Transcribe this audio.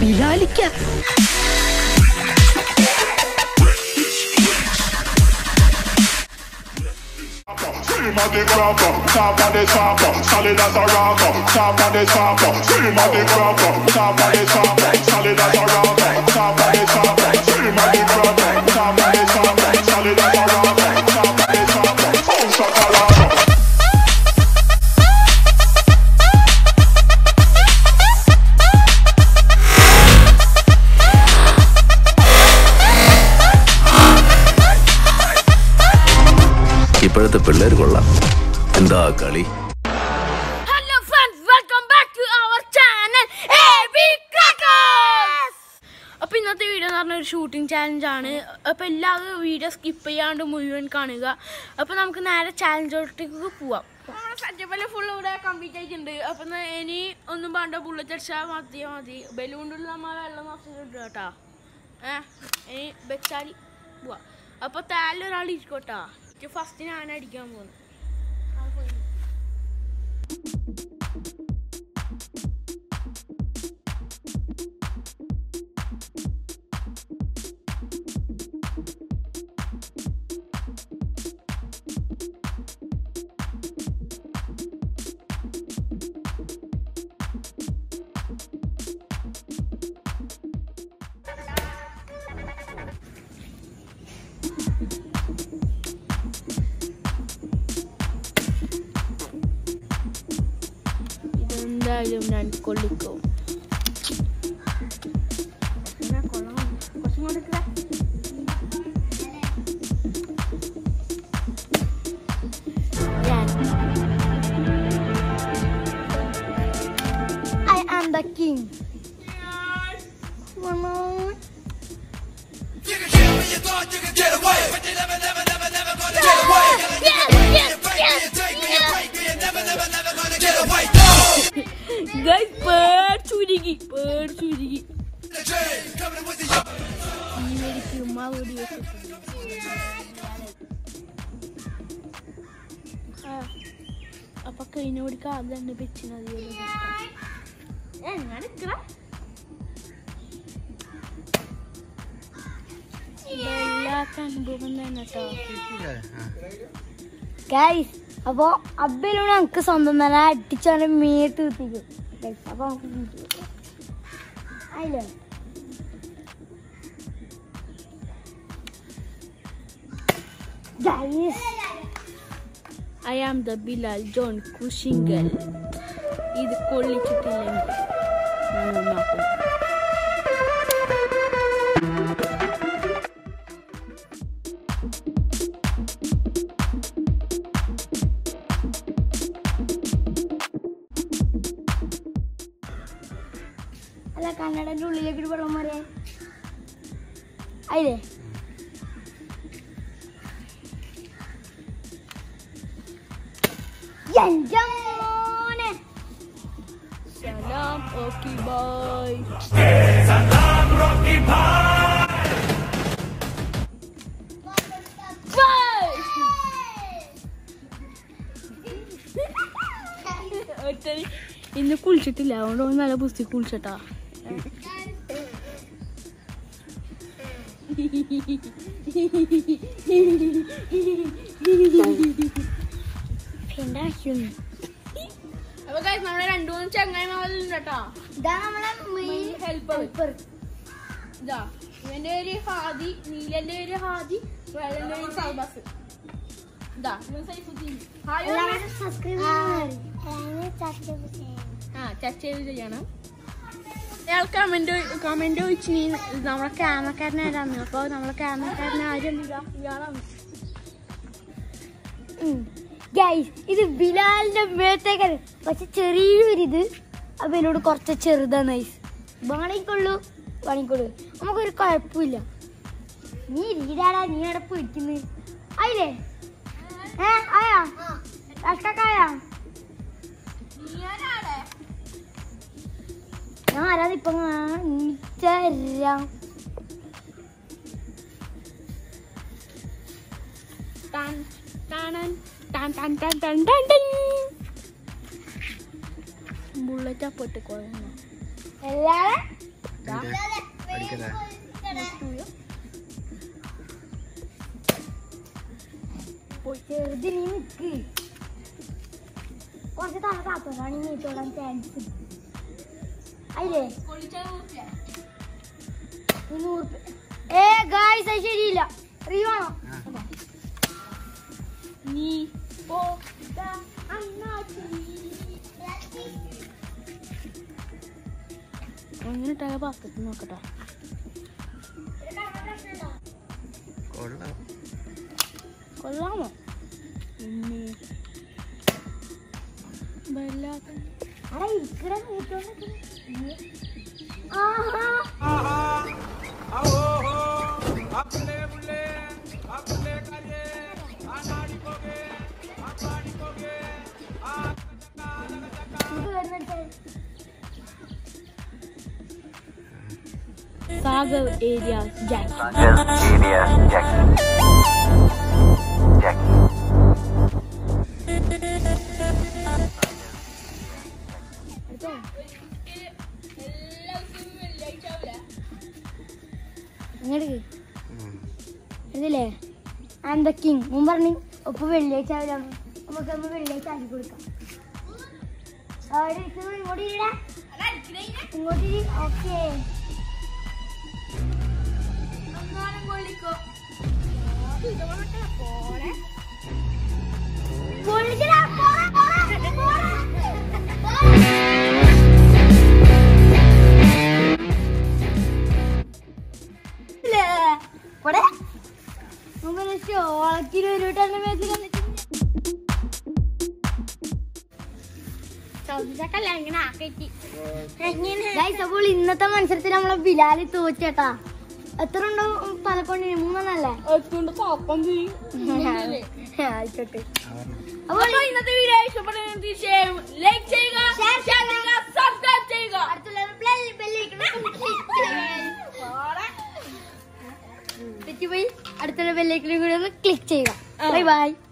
ബിലാലിക്ക Scream at the cracker, top of the chopper, solid as a rocker, top of the chopper. Scream at the cracker, top of the chopper, solid as a rocker, top of the chopper. Scream at the cracker, top of the chopper, solid as a rocker, top of the chopper. Boom shakalaka. ഇപ്പോഴത്തെ പിള്ളേർ കൊള്ളാം എന്താ കളി hello friends welcome back to our channel അപ്പൊ ഇന്നത്തെ video എന്ന് പറഞ്ഞ ഒരു ഷൂട്ടിംഗ് ചാലഞ്ച് ആണ് അപ്പൊ എല്ലാവരും വീഡിയോ സ്കിപ്പ് ചെയ്യാണ്ട് മുഴുവൻ കാണുക അപ്പൊ നമുക്ക് നേരെ ചാലഞ്ചോട്ടേക്ക് പോവാം സത്യപോലെ ഫുൾ ഇവിടെ കംപ്ലീറ്റ് ആയിട്ടുണ്ട് അപ്പൊ ന- ഇനി ഒന്നും വേണ്ട ബുള്ളറ്റ് അടിച്ചാൽ മതി മതി ബലൂണിൽ നമ്മൾ വെള്ളം നിറച്ചിട്ടുണ്ട് കേട്ടാ ഏഹ് ഇനി വെച്ചാൽ പോവാ അപ്പൊ താഴെ ഒരാൾ ഇരിക്കോട്ടാ ഫസ്റ്റ് ഞാൻ അടിക്കാൻ പോകുന്നു ഇതെന്തായാലും ഞാൻ കൊള്ളിക്കും ഇങ്ങനെ കൊള്ളണം. കുറച്ചും കൂടെ ഇട്ടേ. ഞാൻ. I am the king. One more. Guys, പേടിച്ചുരുകി പേടിച്ചുരുകി ഇവർക്ക് ഉമ്മ കൂടി വെച്ചിട്ടുണ്ട്. ആ, അപ്പൊ കഴിഞ്ഞോടി കാത് തന്നെ വെച്ചിനത് ഞാൻ ഇത്ര വല്ലാത്ത അനുഭവം തന്നെ കേട്ടോ ഗൈസ് അപ്പൊ അബ്ബയിലൂടെ നമുക്ക് സ്വന്തം തന്നെ അടിച്ചാണ് മേത്ത് കുത്തിക്കും ഗൈസ് അപ്പൊ നമുക്ക് അതില്ലേ guys I am the Bilal John Kushinkal ഇത് കൊള്ളിച്ചിട്ടില്ലെങ്കിൽ ഞാൻ നന്നാക്കും അല്ല കന്നഡന്റെ ഉള്ളിലേക്ക് വെള്ളം മാറിയേ അതില്ലേ എന്റെ മോനെ സലാം ഓക്കെ ബൈ ഇന്ന് കുളിച്ചിട്ടില്ല അതുകൊണ്ട് ഓൻ നല്ല പുസ്തി കുളിച്ചട്ടാ ഉണ്ടാക്കുന്നു അപ്പൊ guys, നമ്മുടെ രണ്ടു മൂന്ന് ചങ്ങായിമാരുണ്ട് കേട്ടോ ഇതാ നമ്മളെ മെയിൻ ഹെൽപ്പർ ഹെൽപ്പർ ഇതാ ഇവന്റെ പേര് ഹാദി നീലന്റെ പേര് ഹാദി വെള്ളന്റെ പേര് സൗബാസ് ഇതാ ഇവൻ സൈഫുദ്ദീൻ ഹായ് എല്ലാവരും സബ്സ്ക്രൈബ് ആ ചർച്ച ചെയ്ത് ചെയ്യണം അയാൾ കമന്റ് കമന്റ് ചോദിച്ചു നീ നമ്മളെ ക്യാമറക്കാരനെ ആരാന്ന് അപ്പൊ നമ്മളെ ക്യാമറക്കാരനെ ആരും ഇയാളാണ് ഗൈസ് ഇത് ബിലാലിന്റെ മേത്തേക്കാണ് പക്ഷെ ചെറിയൊരിത് അപ്പൊ എന്നോട് കുറച്ച് ചെറുതാണ് നൈസ് വാണിക്കൊള്ളു വാണിക്കൊള്ളു നമുക്കൊരു കുഴപ്പമില്ല നീരീടാടാ നീ അവിടെ പിടിക്കുന്നു ആയില്ലേ ഏ ആയാ കഷ്ടക്കായാ ഞാൻ ആരാതിപ്പൊ തരാം ടാൻ ടാനൻ ടാൻ ടാൻ ടാൻ ടാൻ ടാൻ ടാൻ ബുള്ളറ്റ് അപ്പോട്ട് കുഴങ്ങ എല്ലാരെ ചെറുത് നീ നിക്ക് കുറച്ച് തവണ കാത്തോണ്ടാണ് നീ തൊടാൻ ചാൻസ് അയില്ലേ നൂറ് ഏ ഗായ്സ് അത് ശരിയില്ല റിയാണോ നീ പോ അങ്ങനെ ഇട്ടായ പാത്രത്തിൽ നോക്കട്ടെ കൊള്ളാം കൊള്ളാമോ പിന്നെ വല്ലാത്ത അടാ ഇക്കടെ കൂട്ടോണ്ട് ആഹാ ഇത് വരുന്നിട്ട് സാഗർ ഏരിയ ജാക്ക് ഇങ്ങോട്ട് ഇതില്ലേ ആൻഡ് ദ കിങ് മുൻ പറഞ്ഞു ഒപ്പ് വെള്ളിയാഴ്ച ആവില്ലാണ് നമുക്ക് ഒന്ന് വെള്ളിയാഴ്ച ആക്കി കൊടുക്കാം അവിടെ ഇരിക്കുന്നു, ഇങ്ങോട്ട് ഇരിടാ ഇങ്ങോട്ട് ഇരി ഓക്കെ പൊളിക്കടാ, പോടാ, പോടാ, പോടാ. ഇല്ലേ? പോടെ. നമുക്ക് ഷോളക്കിന് ഒരു വട്ടം മേത്ത് വന്നിട്ട് Guys, അപ്പോൾ ഇന്നത്തെ മത്സരത്തിൽ നമ്മളെ ബിലാല് തോറ്റേട്ടാ എത്ര ഉണ്ടോ തലക്കൊണ്ടിന് മൂന്നെണ്ണല്ലേ ആയിക്കോട്ടെ അപ്പോൾ അപ്പോൾ ഇന്നത്തെ വീഡിയോ ഇഷ്ടപ്പെടുന്ന തീർച്ചയായും ലൈക്ക് ചെയ്യുക ഷെയർ ചെയ്യുക സബ്സ്ക്രൈബ് ചെയ്യുക അടുത്തുള്ള bell- bell icon click ചെയ്യുക. തെറ്റിപ്പോയി അടുത്തുള്ള ബെല്ലേക്കിലും കൂടി ഒന്ന് ക്ലിക്ക് ചെയ്യുക ബൈ ബൈ